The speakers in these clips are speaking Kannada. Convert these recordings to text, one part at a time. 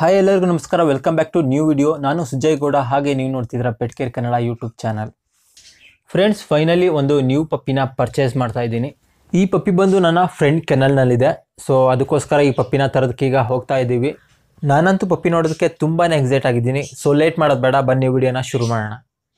ಹಾಯ್ ಎಲ್ಲರಿಗೂ ನಮಸ್ಕಾರ welcome back to new video ನಾನು ಸುಜಯ್ ಗೌಡ ಹಾಗೆ ನೀವು ನೋಡ್ತಿದ್ದೀರ petcare Kannada YouTube channel friends finally ಒಂದು ನ್ಯೂ ಪಪ್ಪಿನ ಪರ್ಚೇಸ್ ಮಾಡ್ತಾ ಇದ್ದೀನಿ ಈ ಪಪ್ಪಿ ಬಂದು ನನ್ನ ಫ್ರೆಂಡ್ ಕೆನಲ್ನಲ್ಲಿದೆ ಸೊ ಅದಕ್ಕೋಸ್ಕರ ಈ ಪಪ್ಪಿನ ತರೋದಕ್ಕೆ ಈಗ ಹೋಗ್ತಾ ಇದ್ದೀವಿ ನಾನಂತೂ ಪಪ್ಪಿ ನೋಡೋದಕ್ಕೆ ತುಂಬಾ ಎಕ್ಸೈಟ್ ಆಗಿದ್ದೀನಿ ಸೊ ಲೇಟ್ ಮಾಡೋದು ಬೇಡ ಬನ್ನಿ ವಿಡಿಯೋನ ಶುರು ಮಾಡೋಣ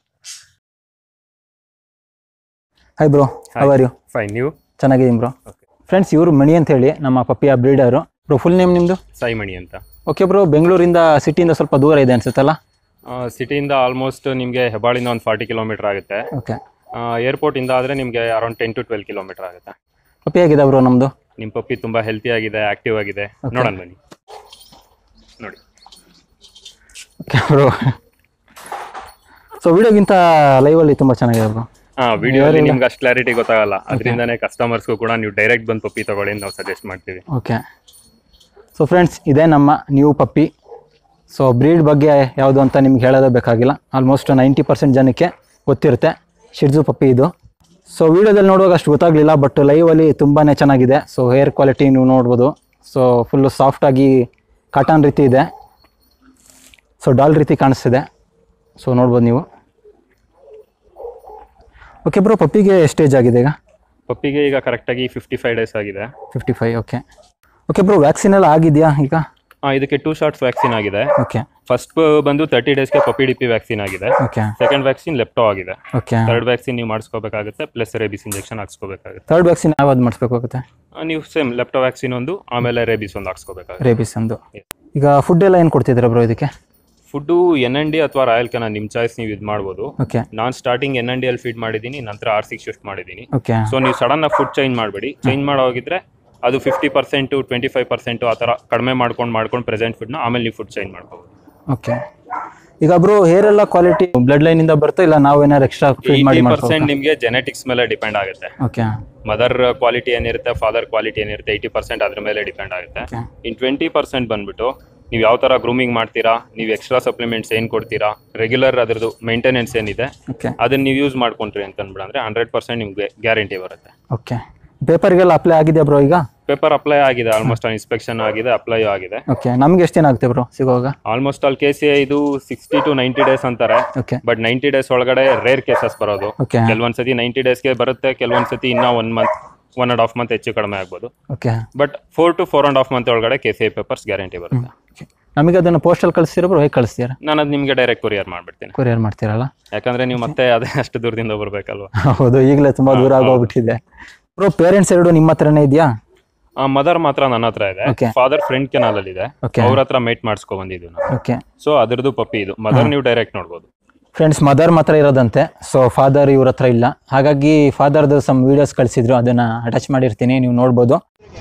hi bro are you fine ನೀವು ಚೆನ್ನಾಗಿದ್ದೀನಿ ಬ್ರೋ ಫ್ರೆಂಡ್ಸ್ ಇವರು ಮಣಿ ಅಂತ ಹೇಳಿ ನಮ್ಮ ಪಪ್ಪಿಯ ಬ್ರೀಡರು ಬ್ರೋ ಫುಲ್ ನೇಮ್ ನಿಮ್ಮದು ಸಾಯಿಮಣಿ ಅಂತ ಓಕೆ ಬ್ರೋ ಬೆಂಗಳೂರಿಂದ ಸಿಟಿಯಿಂದ ಸ್ವಲ್ಪ ದೂರ ಇದೆ ಅನ್ಸುತ್ತಲ್ಲ ಸಿಟಿಯಿಂದ ಆಲ್ಮೋಸ್ಟ್ ನಿಮಗೆ ಹೆಬ್ಬಾಳಿಂದ ಒಂದು ಫಾರ್ಟಿ ಕಿಲೋಮೀಟರ್ ಆಗುತ್ತೆ ಓಕೆ ಏರ್ಪೋರ್ಟ್ ಇಂದ ಆದರೆ ನಿಮಗೆ around ten to twelve kilometre ಆಗುತ್ತೆ ಪಪ್ಪಿ ಆಗಿದೆ ಬ್ರೋ ನಮ್ಮದು ನಿಮ್ಮ ಪಪ್ಪಿ ತುಂಬ ಹೆಲ್ತಿ ಆಗಿದೆ ಆಕ್ಟಿವ್ ಆಗಿದೆ ನೋಡೋಣ ಬನ್ನಿ ನೋಡಿ ಓಕೆ ಬ್ರೋ ಸೊ ವಿಡಿಯೋಗಿಂತ ಲೈವಲ್ಲಿ ತುಂಬ ಚೆನ್ನಾಗಿದೆ ಬ್ರೋ ಹಾಂ ವಿಡಿಯೋಲಿ ನಿಮ್ಗೆ ಅಷ್ಟು ಕ್ಲಾರಿಟಿ ಗೊತ್ತಾಗಲ್ಲ ಅದರಿಂದನೇ ಕಸ್ಟಮರ್ಸ್ಗೂ ಕೂಡ ನೀವು ಡೈರೆಕ್ಟ್ ಬಂದು ಪಪ್ಪಿ ತಗೊಳ್ಳಿ ಅಂತ ನಾವು ಸಜೆಸ್ಟ್ ಮಾಡ್ತೀವಿ ಓಕೆ ಸೊ ಫ್ರೆಂಡ್ಸ್ ಇದೇ ನಮ್ಮ ನ್ಯೂ ಪಪ್ಪಿ ಸೊ ಬ್ರೀಡ್ ಬಗ್ಗೆ ಯಾವುದು ಅಂತ ನಿಮ್ಗೆ ಹೇಳೋದೇ ಬೇಕಾಗಿಲ್ಲ ಆಲ್ಮೋಸ್ಟ್ ನೈಂಟಿ ಪರ್ಸೆಂಟ್ ಜನಕ್ಕೆ ಗೊತ್ತಿರುತ್ತೆ ಶಿರ್ಜು ಪಪ್ಪಿ ಇದು ಸೊ ವಿಡಿಯೋದಲ್ಲಿ ನೋಡುವಾಗ ಅಷ್ಟು ಗೊತ್ತಾಗಲಿಲ್ಲ ಬಟ್ ಲೈವಲ್ಲಿ ತುಂಬಾ ಚೆನ್ನಾಗಿದೆ ಸೊ ಹೇರ್ ಕ್ವಾಲಿಟಿ ನೀವು ನೋಡ್ಬೋದು ಸೊ ಫುಲ್ಲು ಸಾಫ್ಟಾಗಿ ಕಾಟನ್ ರೀತಿ ಇದೆ ಸೊ ಡಾಲ್ ರೀತಿ ಕಾಣಿಸ್ತಿದೆ ಸೊ ನೋಡ್ಬೋದು ನೀವು ಓಕೆ ಬ್ರೋ ಪಪ್ಪಿಗೆ ಸ್ಟೇಜ್ ಆಗಿದೆ ಈಗ ಪಪ್ಪಿಗೆ ಈಗ ಕರೆಕ್ಟಾಗಿ ಫಿಫ್ಟಿ ಫೈವ್ ಡೇಸ್ ಆಗಿದೆ fifty five okay okay bro vaccine ಎಲ್ಲ ಆಗಿದೆಯಾ ಈಗ ಹಾಂ ಇದಕ್ಕೆ ಟೂ ಶಾರ್ಟ್ಸ್ ವ್ಯಾಕ್ಸಿನ್ ಆಗಿದೆ ಓಕೆ ಫಸ್ಟ್ ಬಂದು ತರ್ಟಿ ಡೇಸ್ಗೆ ಪಪ್ಪಿ ಡಿ ಪಿ ವ್ಯಾಕ್ಸಿನ್ ಆಗಿದೆ ಓಕೆ ಸೆಕೆಂಡ್ ವ್ಯಾಕ್ಸಿನ್ ಲೆಪ್ಟೋ ಆಗಿದೆ ಓಕೆ ಥರ್ಡ್ ವ್ಯಾಕ್ಸಿನ್ ನೀವು ಮಾಡಿಸ್ಕೋಬೇಕಾಗುತ್ತೆ ಪ್ಲಸ್ ರೇಬಿಸ್ ಇಂಜೆಕ್ಷನ್ ಹಾಕ್ಸ್ಕೋಬೇಕಾಗುತ್ತೆ ಥರ್ಡ್ ವ್ಯಾಕ್ಸಿನ್ ಯಾವ್ದು ಮಾಡಿಸ್ಬೇಕಾಗುತ್ತೆ ಆ, ನೀವು ಸೇಮ್ ಲೆಪ್ಟೋ ವ್ಯಾಕ್ಸಿನ್ ಒಂದು ಆಮೇಲೆ ರೇಬಿಸ್ ಒಂದು ಹಾಕ್ಸ್ಕೋಬೇಕಾಗುತ್ತೆ ರೇಬಿಸ್ ಒಂದು ಈಗ ಫುಡ್ ಎಲ್ಲ ಏನು ಕೊಡ್ತಿದ್ದೀರಾ ಬ್ರೋ ಇದಕ್ಕೆ ಫುಡ್ಡು ಎನ್ ಎನ್ ಡಿ ಅಥವಾ ರಾಯಲ್ ಕೆನ ನಿಮ್ಮ ಚಾಯ್ಸ್ ನೀವು ಇದು ಮಾಡ್ಬೋದು ಓಕೆ ನಾನು ಸ್ಟಾರ್ಟಿಂಗ್ ಎನ್ ಎನ್ ಡಿ ಅಲ್ಲಿ ಫೀಡ್ ಮಾಡಿದ್ದೀನಿ ನಂತರ ಆರ್ ಸಿಕ್ಸ್ ಶಿಫ್ಟ್ ಮಾಡಿದ್ದೀನಿ ಓಕೆ ಸೊ ನೀವು ಸಡನ್ ಆಗಿ ಫುಡ್ ಚೇಂಜ್ ಮಾಡಬೇಡಿ ಚೇಂಜ್ ಮಾಡೋ ಹೋಗಿದ್ರೆ ಅದು fifty percent twenty five percent ಆ ಥರ ಕಡಿಮೆ ಮಾಡ್ಕೊಂಡು ಮಾಡ್ಕೊಂಡು ಪ್ರೆಸೆಂಟ್ ಫುಡ್ನ ಆಮೇಲೆ ನೀವು ಫುಡ್ ಚೇಂಜ್ ಮಾಡ್ಕೋಬೋದು ಓಕೆ ಈಗ ಬ್ರೋ ಹೇರ್ ಎಲ್ಲ ಕ್ವಾಲಿಟಿ ಬ್ಲಡ್ ಲೈನಿಂದ ಬರುತ್ತಾ ಇಲ್ಲ ನಾವು ಏನಾರು ಎಕ್ಸ್ಟ್ರಾ ಫೀಡ್ ಮಾಡಿ ಏಯ್ಟಿ ಮಾಡ್ಕೋ ಪರ್ಸೆಂಟ್ ನಿಮಗೆ ಜೆನೆಟಿಕ್ಸ್ ಮೇಲೆ ಡಿಪೆಂಡ್ ಆಗುತ್ತೆ ಓಕೆ ಮದರ್ ಕ್ವಾಲಿಟಿ ಏನಿರುತ್ತೆ ಫಾದರ್ ಕ್ವಾಲಿಟಿ ಏನಿರುತ್ತೆ ಏಯ್ಟಿ ಪರ್ಸೆಂಟ್ ಅದ್ರ ಮೇಲೆ ಡಿಪೆಂಡ್ ಆಗುತ್ತೆ ಓಕೆ ಇನ್ ಟ್ವೆಂಟಿ ಪರ್ಸೆಂಟ್ ಬಂದ್ಬಿಟ್ಟು ನೀವು ಯಾವ ಥರ ಗ್ರೂಮಿಂಗ್ ಮಾಡ್ತೀರಾ ನೀವು ಎಕ್ಸ್ಟ್ರಾ ಸಪ್ಲಿಮೆಂಟ್ಸ್ ಏನು ಕೊಡ್ತೀರಾ ರೆಗ್ಯುಲರ್ ಅದ್ರದ್ದು ಮೇಂಟೆನೆನ್ಸ್ ಏನಿದೆ ಓಕೆ ಅದನ್ನ ನೀವು ಯೂಸ್ ಮಾಡ್ಕೊಂಡ್ರಿ ಅಂತ ಅಂದ್ಬಿಡಂದ್ರೆ ಹಂಡ್ರೆಡ್ ಪರ್ಸೆಂಟ್ ನಿಮ್ಗೆ ಗ್ಯಾರಂಟಿ ಬರುತ್ತೆ ಓಕೆ ಪೇಪರ್ಗೆಲ್ಲ ಅಪ್ಲೈ ಆಗಿದೆಯಾ ಬ್ರೋ ಈಗ ಪೇಪರ್ ಅಪ್ಲೈ ಆಗಿದೆ ಆಲ್ಮೋಸ್ಟ್ ಇನ್ಸ್ಪೆಕ್ಷನ್ ಆಗಿದೆ ಅಪ್ಲೈ ಆಗಿದೆ ಓಕೆ ನಮ್ಗೆ ಎಷ್ಟು ದಿನ ಆಗುತ್ತೆ ಬ್ರೋ ಸಿಗೋವಾಗ ಆಲ್ಮೋಸ್ಟ್ ಆಲ್ ಕೇಸ್ ಇದು ಸಿಕ್ಸ್ಟಿ ಟು ನೈಂಟಿ ಡೇಸ್ ಅಂತಾರೆ ಓಕೆ ಬಟ್ ನೈಂಟಿ ಡೇಸ್ ಒಳಗಡೆ ರೇರ್ ಕೇಸಸ್ ಬರೋದು ಓಕೆ ಕೆಲವೊಂದ್ ಸತಿ ನೈಂಟಿ ಡೇಸ್ಗೆ ಬರುತ್ತೆ ಕೆಲವೊಂದ್ ಸತಿ ಇನ್ನೂ one month one and half month ಹೆಚ್ಚು ಕಡಿಮೆ ಆಗ್ಬೋದು okay but four to four and half month ಒಳಗಡೆ K C I papers guarantee ಬರುತ್ತೆ ನಮಗೆ ಅದನ್ನು ಪೋಸ್ಟಲ್ಲಿ ಕಳಿಸ್ತೀರಾ ಬ್ರೋ ಹೇಗೆ ಕಳಿಸ್ತೀರಾ ನಾನು ಅದು ನಿಮಗೆ ಡೈರೆಕ್ಟ್ ಕೊರಿಯರ್ ಮಾಡ್ಬಿಡ್ತೀನಿ ಕೊರಿಯರ್ ಮಾಡ್ತೀರಲ್ಲ ಯಾಕಂದ್ರೆ ನೀವು ಮತ್ತೆ ಅದೇ ಅಷ್ಟು ದೂರದಿಂದ ಬರ್ಬೇಕಲ್ವಾ ಹೌದು ಈಗಲೇ ತುಂಬ ದೂರ ಆಗೋಗ್ಬಿಟ್ಟಿದೆ ಬ್ರೋ ಪೇರೆಂಟ್ಸ್ ಎರಡು ನಿಮ್ಮ ಹತ್ರನೇ ಇದೆಯಾ ಮದರ್ ಮಾತ್ರ ನನ್ನ ಹತ್ರ ಇದೆ Okay. ಫಾದರ್ ಫ್ರೆಂಡ್ ಕೆನಾಲ್ ಅಲ್ಲಿ ಇದೆ ಓಕೆ ಅವ್ರ ಹತ್ರ ಮೇಟ್ ಮಾಡಿಸ್ಕೊ ಬಂದಿದ್ದು ನಾನು ಓಕೆ ಸೊ ಅದ್ರದ್ದು ಪಪ್ಪಿ ಇದು ಮದರ್ ನೀವು ಡೈರೆಕ್ಟ್ ನೋಡ್ಬೋದು ಫ್ರೆಂಡ್ಸ್ ಮದರ್ ಮಾತ್ರ ಇರೋದಂತೆ ಸೊ ಫಾದರ್ ಇವ್ರ ಹತ್ರ ಇಲ್ಲ ಹಾಗಾಗಿ ಫಾದರ್ದು ಸಮ್ ವಿಡಿಯೋಸ್ ಕಳಿಸಿದ್ರು ಅದನ್ನ ಅಟ್ಯಾಚ್ ಮಾಡಿರ್ತೀನಿ ನೀವು ನೋಡ್ಬೋದು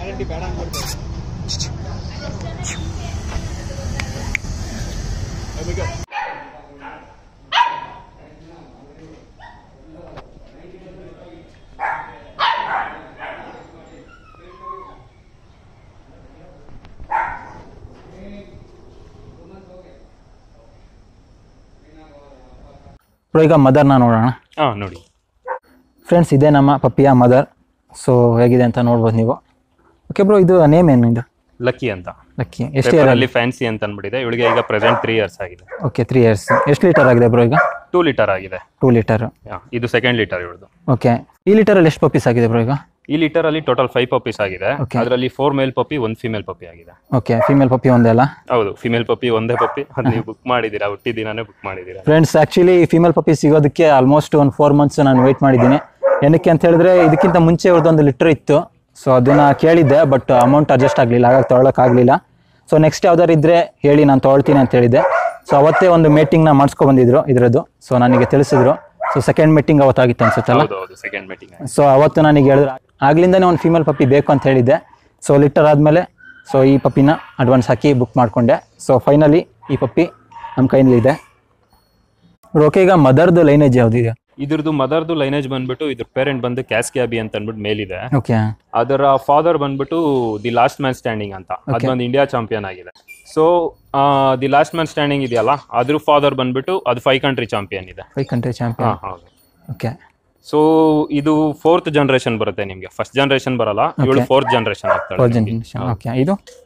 ಬ್ರೋ ಈಗ ಮದರ್ನ ನೋಡೋಣ ಹಾ ನೋಡಿ ಫ್ರೆಂಡ್ಸ್ ಇದೇ ನಮ್ಮ ಪಪ್ಪಿಯ ಮದರ್ ಸೊ ಹೇಗಿದೆ ಅಂತ ನೋಡ್ಬೋದು ನೀವು ಓಕೆ ಬ್ರೋ ಇದು ನೇಮ್ ಏನು ಇದು ಲಕ್ಕಿ ಅಂತ ಲಕ್ಕಿ ಎಷ್ಟು ಇಯರ್ ಅಲ್ಲಿ ಫ್ಯಾನ್ಸಿ ಅಂತ ಅಂದ್ಬಿಟ್ಟಿದೆ ಇವಳಿಗೆ ಈಗ ಪ್ರೆಸೆಂಟ್ ತ್ರೀ ಇಯರ್ಸ್ ಆಗಿದೆ ಓಕೆ ತ್ರೀ ಇಯರ್ಸ್ ಎಷ್ಟು ಲೀಟರ್ ಆಗಿದೆ ಬ್ರೋ ಈಗ ಟೂ ಲೀಟರ್ ಆಗಿದೆ ಟೂ ಲೀಟರ್ ಯಾ, ಇದು ಸೆಕೆಂಡ್ ಲೀಟರ್ ಇವಳದು ಓಕೆ ಈ ಲೀಟರಲ್ಲಿ ಎಷ್ಟು ಪಪ್ಪೀಸ್ ಆಗಿದೆ ಬ್ರೋ ಈಗ ಈ ಲೀಟರ್ ಅಲ್ಲಿ ಟೋಟಲ್ ಫೈವ್ ಪಪ್ಪೀಸ್ ಆಗಿದೆ Okay. ಅದರಲ್ಲಿ ಫೋರ್ ಮೇಲ್ ಪಪ್ಪಿ ಒಂದು ಫಿಮೇಲ್ ಪಪ್ಪಿ ಆಗಿದೆ ಓಕೆ ಫಿಮೇಲ್ ಪಪ್ಪಿ ಒಂದೇ ಅಲ್ಲ ಹೌದು ಫಿಮೇಲ್ ಪಪ್ಪಿ ಒಂದೇ ಪಪ್ಪಿ ಅದು ನೀವು ಬುಕ್ ಮಾಡಿದ್ದೀರಾ ಹುಟ್ಟಿದ ದಿನಾನೇ ಬುಕ್ ಮಾಡಿದ್ದೀರಾ ಫ್ರೆಂಡ್ಸ್ ಆ್ಯಕ್ಚುಲಿ ಫಿಮೇಲ್ ಪಪ್ಪಿ ಸಿಗೋದಕ್ಕೆ ಆಲ್ಮೋಸ್ಟ್ ಒಂದು ಫೋರ್ ಮಂತ್ಸ್ ನಾನು ವೆಯ್ಟ್ ಮಾಡಿದ್ದೀನಿ ಏನಕ್ಕೆ ಅಂತ ಹೇಳಿದ್ರೆ ಇದಕ್ಕಿಂತ ಮುಂಚೆ ಅವ್ರದ್ದೊಂದು ಲಿಟ್ರ್ ಇತ್ತು ಸೊ ಅದನ್ನ ಕೇಳಿದ್ದೆ ಬಟ್ ಅಮೌಂಟ್ ಅಡ್ಜಸ್ಟ್ ಆಗಲಿಲ್ಲ ಹಾಗಾಗಿ ತೊಗೊಳಕ್ಕಾಗಲಿಲ್ಲ ಸೊ ನೆಕ್ಸ್ಟ್ ಯಾವ್ದಾರು ಇದ್ರೆ ಹೇಳಿ ನಾನು ತೊಗೊಳ್ತೀನಿ ಅಂತ ಹೇಳಿದ್ದೆ ಸೊ ಅವತ್ತೇ ಒಂದು ಮೀಟಿಂಗ್ನ ಮಾಡಿಸ್ಕೊ ಬಂದಿದ್ರು ಇದರದ್ದು ಸೊ ನನಗೆ ತಿಳಿಸಿದ್ರು ಸೊ ಸೆಕೆಂಡ್ ಮೀಟಿಂಗ್ ಅವತ್ತಾಗಿತ್ತು ಅನ್ಸುತ್ತಲ್ಲ ಹೌದು ಹೌದು ಸೆಕೆಂಡ್ ಮೀಟಿಂಗ್ ಸೊ ಅವತ್ತು ನನಗೆ ಹೇಳಿದ್ರು ಆಗ್ಲಿಂದನೇ ಒಂದು ಫೀಮೇಲ್ ಪಪ್ಪಿ ಬೇಕು ಅಂತ ಹೇಳಿದ್ದೆ ಸೊ ಲಿಟರ್ ಆದಮೇಲೆ ಸೊ ಈ ಪಪ್ಪಿನ ಅಡ್ವಾನ್ಸ್ ಹಾಕಿ ಬುಕ್ ಮಾಡಿಕೊಂಡೆ ಸೊ ಫೈನಲಿ ಈ ಪಪ್ಪಿ ನಮ್ಮ ಕೈನಲ್ಲಿದೆ ಓಕೆ ಈಗ ಮದರ್ದು ಲೈನೇಜ್ ಯಾವುದಿದೆ ಇದ್ರದ್ದು ಮದರ್ದು ಲೈನೇಜ್ ಬಂದ್ಬಿಟ್ಟು ಇದ್ರ ಪೇರೆಂಟ್ ಬಂದು ಕ್ಯಾಸ್ಕ್ಯಾಬಿ ಅಂತ ಅಂದ್ಬಿಟ್ಟು ಮೇಲಿದೆ ಓಕೆ ಅದರ ಫಾದರ್ ಬಂದ್ಬಿಟ್ಟು ದಿ ಲಾಸ್ಟ್ ಮ್ಯಾನ್ ಸ್ಟ್ಯಾಂಡಿಂಗ್ ಅಂತ ಅದೊಂದು ಇಂಡಿಯಾ ಚಾಂಪಿಯನ್ ಆಗಿದೆ so the last man standing ಇದೆಯಲ್ಲ ಅದ್ರ ಫಾದರ್ ಬಂದ್ಬಿಟ್ಟು ಅದು ಫೈವ್ ಕಂಟ್ರಿ ಚಾಂಪಿಯನ್ ಇದೆ ಫೈವ್ ಕಂಟ್ರಿ ಚಾಂಪಿಯನ್ ಹಾ ಹೌದು ಓಕೆ ಸೊ ಇದು ಫೋರ್ತ್ ಜನರೇಷನ್ ಬರುತ್ತೆ ನಿಮ್ಗೆ ಫಸ್ಟ್ ಜನರೇಷನ್ ಬರಲ್ಲ ಇವಳು ಫೋರ್ತ್ ಜನರೇಷನ್ ಆಗ್ತಾಳೆ ಫೋರ್ ಜನರೇಷನ್ ಓಕೆ ಇದು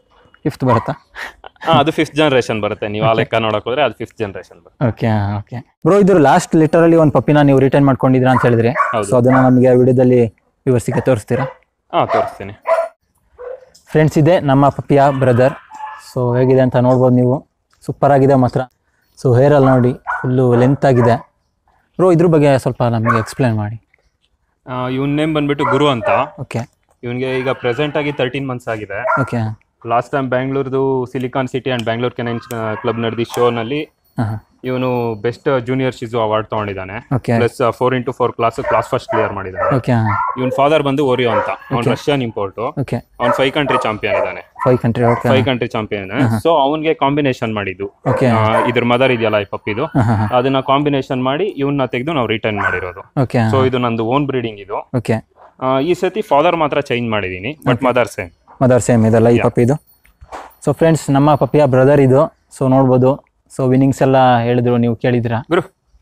ಫಿಫ್ತ್ ಬರುತ್ತಾ ಹಾ ಅದು ಫಿಫ್ತ್ ಜನರೇಷನ್ ಬರುತ್ತೆ ನೀವು ಆ ಲೆಕ್ಕ ನೋಡಕ್ ಹೋದ್ರೆ ಅದು ಫಿಫ್ತ್ ಜನರೇಷನ್ ಬರುತ್ತೆ ಓಕೆ ಓಕೆ ಬ್ರೋ ಇದ್ರ ಲಾಸ್ಟ್ ಲಿಟರಲ್ಲಿ ಒಂದು ಪಪ್ಪಿನ ನೀವು ರಿಟರ್ನ್ ಮಾಡ್ಕೊಂಡಿದ್ದೀರಾ ಅಂತ ಹೇಳಿದ್ರಿ ಹೌದು. ಸೊ ಅದನ್ನ ನಮಗೆ ವಿಡಿಯೋದಲ್ಲಿ ವಿವರಿಸಿಕೆ ತೋರಿಸ್ತೀರಾ ಹಾ ತೋರಿಸ್ತೀನಿ ಫ್ರೆಂಡ್ಸ್ ಇದೆ ನಮ್ಮ ಪಪ್ಪಿಯ ಬ್ರದರ್ ಸೊ ಹೇಗಿದೆ ಅಂತ ನೋಡ್ಬೋದು ನೀವು ಸೂಪರ್ ಆಗಿದೆ ಮಾತ್ರ ಸೊ ಹೇರಲ್ಲಿ ನೋಡಿ ಫುಲ್ಲು ಲೆಂತ್ ಆಗಿದೆ ಬ್ರೋ ಇದ್ರ ಬಗ್ಗೆ ಸ್ವಲ್ಪ ನಮಗೆ ಎಕ್ಸ್ಪ್ಲೇನ್ ಮಾಡಿ ಇವನ್ ನೇಮ್ ಬಂದ್ಬಿಟ್ಟು ಗುರು ಅಂತ ಓಕೆ ಇವನ್ಗೆ ಈಗ ಪ್ರೆಸೆಂಟ್ ಆಗಿ ತರ್ಟೀನ್ ಮಂತ್ಸ್ ಆಗಿದೆ ಓಕೆ ಲಾಸ್ಟ್ ಟೈಮ್ ಬ್ಯಾಂಗ್ಳೂರ್ದು Silicon City and Bangalore canines club ನಡೆದ ಶೋನಲ್ಲಿ ಹಾಂ ಹಾಂ ಇವನು ಬೆಸ್ಟ್ ಜೂನಿಯರ್ ಶಿಸು ಅವಾರ್ಡ್ ತಗೊಂಡಿದ್ದಾನೆ okay plus four into four class class first clear ಮಾಡಿದ್ದಾನೆ ಓಕೆ ಹಾಂ ಇವನ್ ಫಾದರ್ ಬಂದು ಓರಿಯೋ ಅಂತ ಅವ್ನ್ ರಷ್ಯನ್ ಇಂಪೋರ್ಟ್ ಓಕೆ ಅವ್ನ್ ಫೈವ್ ಕಂಟ್ರಿ ಚಾಂಪಿಯನ್ ಇದ್ದಾನೆ five country okay five country champion so ಅವನ್ಗೆ ಕಾಂಬಿನೇಷನ್ ಮಾಡಿದ್ದು ಓಕೆ ಆ, ಇದ್ರ ಮದರ್ ಇದೆಯಲ್ಲ ಈ ಪಪ್ಪಿದು ಹಾಂ ಹಾಂ ಹಾಂ ಅದನ್ನ ಕಾಂಬಿನೇಷನ್ ಮಾಡಿ ಇವನ್ನ ತೆಗೆದು ನಾವು ರಿಟರ್ನ್ ಮಾಡಿರೋದು ಓಕೆ ಸೊ ಇದು ನಂದು ಓನ್ ಬ್ರೀಡಿಂಗ್ ಇದು ಓಕೆ ಆ, ಈ ಸತಿ ಫಾದರ್ ಮಾತ್ರ ಚೇಂಜ್ ಮಾಡಿದೀನಿ but mother same mother same ಇದೆಲ್ಲ ಈ ಪಪ್ಪಿದು ಸೊ ಫ್ರೆಂಡ್ಸ್ ನಮ್ಮ ಪಪ್ಪಿಯ ಬ್ರದರ್ ಇದು ಸೊ ನೋಡ್ಬೋದು ಸೊ ವಿನ್ನಿಂಗ್ಸ್ ಎಲ್ಲ ಹೇಳಿದ್ರು ನೀವು ಕೇಳಿದ್ದೀರಾ ಗುರು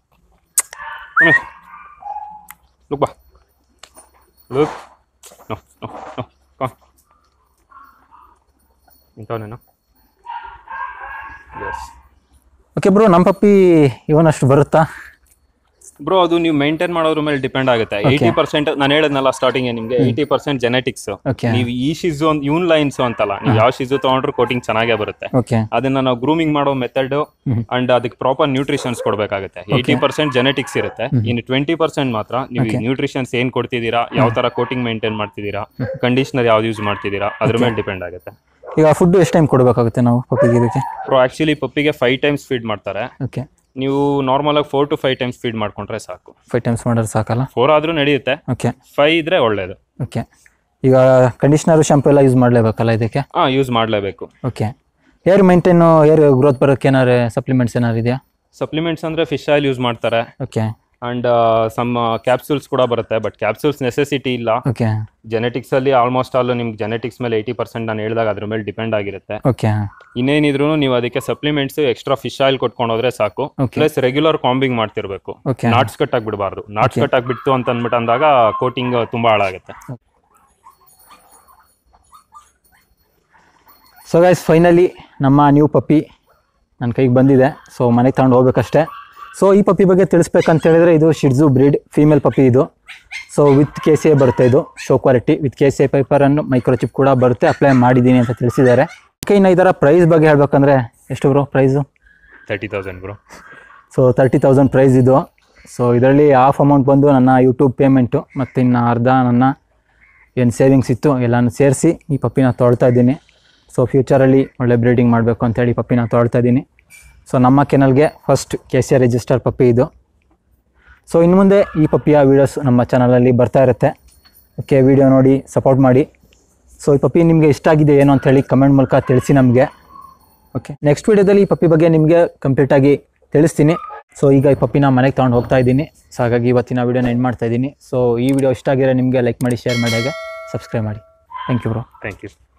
ಲುಕ್ ಬಾ look no no no come ಇಂಥವನೇನು ಎಸ್ ಓಕೆ ಬ್ರೋ ನಮ್ಮ ಪಪ್ಪಿ ಇವನಷ್ಟು ಬರುತ್ತಾ ಬ್ರೋ ಅದು ನೀವು ಮೇಂಟೈನ್ ಮಾಡೋದ್ರ ಮೇಲೆ ಡಿಪೆಂಡ್ ಆಗುತ್ತೆ ಏಯ್ಟಿ ಪರ್ಸೆಂಟ್ ನಾನು ಹೇಳಿದ್ನಲ್ಲ ಸ್ಟಾರ್ಟಿಂಗ್ ನಿಮಗೆ ಏಯ್ಟಿ ಪರ್ಸೆಂಟ್ ಜೆನೆಟಿಕ್ಸ್ ಓಕೆ ನೀವು ಈ ಶಿಜು ಒಂದು ಇವನ್ ಲೈನ್ಸ್ ಅಂತಲ್ಲ ನೀವು ಯಾವ ಶಿಜು ತಗೊಂಡ್ರು ಕೋಟಿಂಗ್ ಚೆನ್ನಾಗೇ ಬರುತ್ತೆ ಓಕೆ ಅದನ್ನ ನಾವು ಗ್ರೂಮಿಂಗ್ ಮಾಡೋ ಮೆಥಡ್ ಅಂಡ್ ಅದಕ್ಕೆ ಪ್ರಾಪರ್ ನ್ಯೂಟ್ರಿಷನ್ಸ್ ಕೊಡಬೇಕಾಗುತ್ತೆ ಏಯ್ಟಿ ಪರ್ಸೆಂಟ್ ಜೆನೆಟಿಕ್ಸ್ ಇರುತ್ತೆ ಇನ್ನು ಟ್ವೆಂಟಿ ಪರ್ಸೆಂಟ್ ಮಾತ್ರ ನೀವು ನ್ಯೂಟ್ರಿಷನ್ಸ್ ಏನ್ ಕೊಡ್ತಿದ್ದೀರಾ ಯಾವ ತರ ಕೋಟಿಂಗ್ ಮೇಂಟೈನ್ ಮಾಡ್ತಿದ್ದೀರಾ ಕಂಡೀಷನರ್ ಯಾವ್ದು ಯೂಸ್ ಮಾಡ್ತಿದ್ದೀರಾ ಅದ್ರ ಮೇಲೆ ಡಿಪೆಂಡ್ ಆಗುತ್ತೆ ಈಗ ಫುಡ್ ಎಷ್ಟು ಟೈಮ್ ಕೊಡಬೇಕಾಗುತ್ತೆ ನಾವು ಪಪ್ಪಿಗೆ ಇದಕ್ಕೆ ಬ್ರೋ ಆಕ್ಚುಲಿ ಪಪ್ಪಿಗೆ ಫೈವ್ ಟೈಮ್ಸ್ ಫೀಡ್ ಮಾಡ್ತಾರೆ ಓಕೆ ನೀವು ನಾರ್ಮಲ್ ಆಗಿ four to five times feed ಮಾಡ್ಕೊಂಡ್ರೆ ಸಾಕು ಫೈವ್ ಟೈಮ್ಸ್ ಮಾಡಿದ್ರೆ ಸಾಕಲ್ಲ ಫೋರ್ ಆದ್ರೂ ನಡೆಯುತ್ತೆ ಓಕೆ ಫೈವ್ ಇದ್ರೆ ಒಳ್ಳೇದು ಓಕೆ ಈಗ ಕಂಡೀಷ್ನರು ಶಾಂಪು ಎಲ್ಲ ಯೂಸ್ ಮಾಡಲೇಬೇಕಲ್ಲ ಇದಕ್ಕೆ ಹಾ ಯೂಸ್ ಮಾಡಲೇಬೇಕು okay hair maintain hair growth ಬರೋಕ್ಕೆ ಏನಾರು ಸಪ್ಲಿಮೆಂಟ್ಸ್ ಏನಾರು ಇದೆಯಾ ಸಪ್ಲಿಮೆಂಟ್ಸ್ ಅಂದ್ರೆ ಫಿಶ್ ಆಯಿಲ್ ಯೂಸ್ ಮಾಡ್ತಾರೆ ಓಕೆ ಅಂಡ್ ಸಮ್ ಕ್ಯಾಪ್ಸೂಲ್ಸ್ ಕೂಡ ಬರುತ್ತೆ ಬಟ್ ಕ್ಯಾಪ್ಸೂಲ್ಸ್ ನೆಸೆಸಿಟಿ ಇಲ್ಲ ಓಕೆ ಜೆನೆಟಿಕ್ಸ್ ಅಲ್ಲಿ ಆಲ್ಮೋಸ್ಟ್ ಆಲ್ ನಿಮ್ಗೆ ಜೆನೆಟಿಕ್ಸ್ ಮೇಲೆ ಏಯ್ಟಿ ಪರ್ಸೆಂಟ್ ನಾನು ಹೇಳಿದಾಗ ಅದ್ರ ಮೇಲೆ ಡಿಪೆಂಡ್ ಆಗಿರುತ್ತೆ ಓಕೆ ಇನ್ನೇನಿದ್ರು ನೀವು ಅದಕ್ಕೆ ಸಪ್ಲಿಮೆಂಟ್ಸ್ ಎಕ್ಸ್ಟ್ರಾ ಫಿಶ್ ಆಯಿಲ್ ಕೊಟ್ಕೊಂಡು ಹೋದ್ರೆ ಸಾಕು Okay. ಪ್ಲಸ್ ರೆಗ್ಯುಲರ್ ಕಾಂಬಿಂಗ್ ಮಾಡ್ತಿರ್ಬೇಕು ಓಕೆ ನಾಟ್ಸ್ ಕಟ್ ಆಗ್ಬಿಡಬಾರ್ದು ನಾಟ್ಸ್ ಕಟ್ ಆಗ್ಬಿಡ್ತು ಅಂತ ಅಂದ್ಬಿಟ್ಟು ಅಂದಾಗ ಕೋಟಿಂಗ್ ತುಂಬಾ ಹಾಳಾಗುತ್ತೆ ಸೊ ಗೈಸ್ ಫೈನಲಿ ನಮ್ಮ ನ್ಯೂ ಪಪ್ಪಿ ನನ್ನ ಕೈಗೆ ಬಂದಿದೆ ಸೊ ಮನೆಗೆ ತಗೊಂಡು ಹೋಗ್ಬೇಕಷ್ಟೇ ಸೊ ಈ ಪಪ್ಪಿ ಬಗ್ಗೆ ತಿಳಿಸ್ಬೇಕಂತ ಹೇಳಿದ್ರೆ ಇದು ಶಿಡ್ಜು ಬ್ರೀಡ್ ಫೀಮೇಲ್ ಪಪ್ಪಿ ಇದು so with K C A ಬರುತ್ತೆ ಇದು show quality with K C A ಪೇಪರನ್ನು ಮೈಕ್ರೋಚಿಪ್ ಕೂಡ ಬರುತ್ತೆ ಅಪ್ಲೈ ಮಾಡಿದ್ದೀನಿ ಅಂತ ತಿಳಿಸಿದ್ದಾರೆ ಓಕೆ ಇನ್ನು ಇದರ ಪ್ರೈಸ್ ಬಗ್ಗೆ ಹೇಳ್ಬೇಕಂದ್ರೆ ಎಷ್ಟು bro price thirty thousand bro so thirty thousand price ಇದು ಸೊ ಇದರಲ್ಲಿ ಹಾಫ್ ಅಮೌಂಟ್ ಬಂದು ನನ್ನ ಯೂಟ್ಯೂಬ್ ಪೇಮೆಂಟು ಮತ್ತು ಇನ್ನು ಅರ್ಧ ನನ್ನ ಏನು ಸೇವಿಂಗ್ಸ್ ಇತ್ತು ಎಲ್ಲನೂ ಸೇರಿಸಿ ಈ ಪಪ್ಪಿನ ತೊಳ್ತಾ ಇದ್ದೀನಿ ಸೊ ಫ್ಯೂಚರಲ್ಲಿ ಒಳ್ಳೆ ಬ್ರೀಡಿಂಗ್ ಮಾಡಬೇಕು ಅಂತೇಳಿ ಈ ಪಪ್ಪಿನ ತೊಳ್ತಾ ಇದ್ದೀನಿ ಸೊ ನಮ್ಮ ಕೆನಲ್ಗೆ first K C R register puppy ಇದು ಸೊ ಇನ್ನು ಮುಂದೆ ಈ ಪಪ್ಪಿಯ ವೀಡಿಯೋಸ್ ನಮ್ಮ ಚಾನಲಲ್ಲಿ ಬರ್ತಾ ಇರುತ್ತೆ ಓಕೆ ವಿಡಿಯೋ ನೋಡಿ ಸಪೋರ್ಟ್ ಮಾಡಿ ಸೊ ಈ ಪಪ್ಪಿ ನಿಮಗೆ ಇಷ್ಟ ಆಗಿದೆ ಏನು ಅಂತ ಹೇಳಿ ಕಮೆಂಟ್ ಮೂಲಕ ತಿಳಿಸಿ ನಮಗೆ ಓಕೆ ನೆಕ್ಸ್ಟ್ ವಿಡಿಯೋದಲ್ಲಿ ಈ ಪಪ್ಪಿ ಬಗ್ಗೆ ನಿಮಗೆ ಕಂಪ್ಲೀಟಾಗಿ ತಿಳಿಸ್ತೀನಿ ಸೊ ಈಗ ಈ ಪಪ್ಪಿನ ಮನೆಗೆ ತೊಗೊಂಡು ಹೋಗ್ತಾ ಇದ್ದೀನಿ ಸೊ ಹಾಗಾಗಿ ಇವತ್ತಿನ ವಿಡಿಯೋನ ಎಂಡ್ ಮಾಡ್ತಾ ಇದ್ದೀನಿ ಸೊ ಈ ವಿಡಿಯೋ ಇಷ್ಟ ಆಗಿರೋ ನಿಮಗೆ ಲೈಕ್ ಮಾಡಿ ಶೇರ್ ಮಾಡಿ ಹಾಗೆ ಸಬ್ಸ್ಕ್ರೈಬ್ ಮಾಡಿ thank you bro thank you